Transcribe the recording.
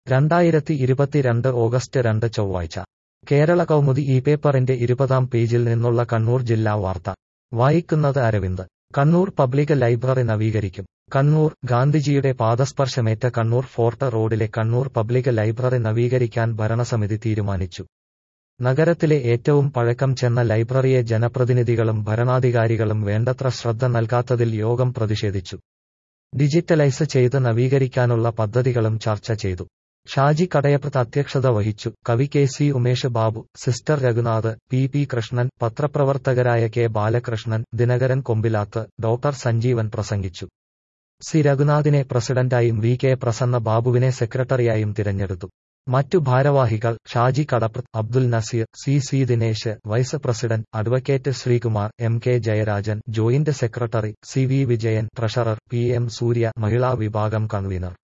രണ്ടായിരത്തി ഇരുപത്തിരണ്ട് ഓഗസ്റ്റ് രണ്ട് ചൊവ്വാഴ്ച കേരള കൗമുദി ഈ പേപ്പറിന്റെ ഇരുപതാം പേജിൽ നിന്നുള്ള കണ്ണൂർ ജില്ലാ വാർത്ത വായിക്കുന്നത് അരവിന്ദ് കണ്ണൂർ പബ്ലിക് ലൈബ്രറി നവീകരിക്കും കണ്ണൂർ ഗാന്ധിജിയുടെ പാദസ്പർശമേറ്റ കണ്ണൂർ ഫോർട്ട് റോഡിലെ കണ്ണൂർ പബ്ലിക് ലൈബ്രറി നവീകരിക്കാൻ ഭരണസമിതി തീരുമാനിച്ചു നഗരത്തിലെ ഏറ്റവും പഴക്കം ചെന്ന ലൈബ്രറിയെ ജനപ്രതിനിധികളും ഭരണാധികാരികളും വേണ്ടത്ര ശ്രദ്ധ നൽകാത്തതിൽ യോഗം പ്രതിഷേധിച്ചു ഡിജിറ്റലൈസ് ചെയ്ത് നവീകരിക്കാനുള്ള പദ്ധതികളും ചർച്ച ചെയ്തു ഷാജി കടയപ്രത്ത് അധ്യക്ഷത വഹിച്ചു കവി K C Umesh Babu sister Raghunath P P Krishnan പത്രപ്രവർത്തകരായ കെ ബാലകൃഷ്ണൻ ദിനകരൻ കൊമ്പിലാത്ത് ഡോക്ടർ സഞ്ജീവൻ പ്രസംഗിച്ചു സി രഘുനാഥിനെ പ്രസിഡന്റായും വി കെ പ്രസന്ന ബാബുവിനെ സെക്രട്ടറിയായും തിരഞ്ഞെടുത്തു മറ്റു ഭാരവാഹികൾ Shaji Kadaprath Abdul Naseer C C Dinesh vice president advocate Sreekumar M K Jayarajan joint secretary C V Vijayan treasurer P M Surya മഹിളാ വിഭാഗം കൺവീനർ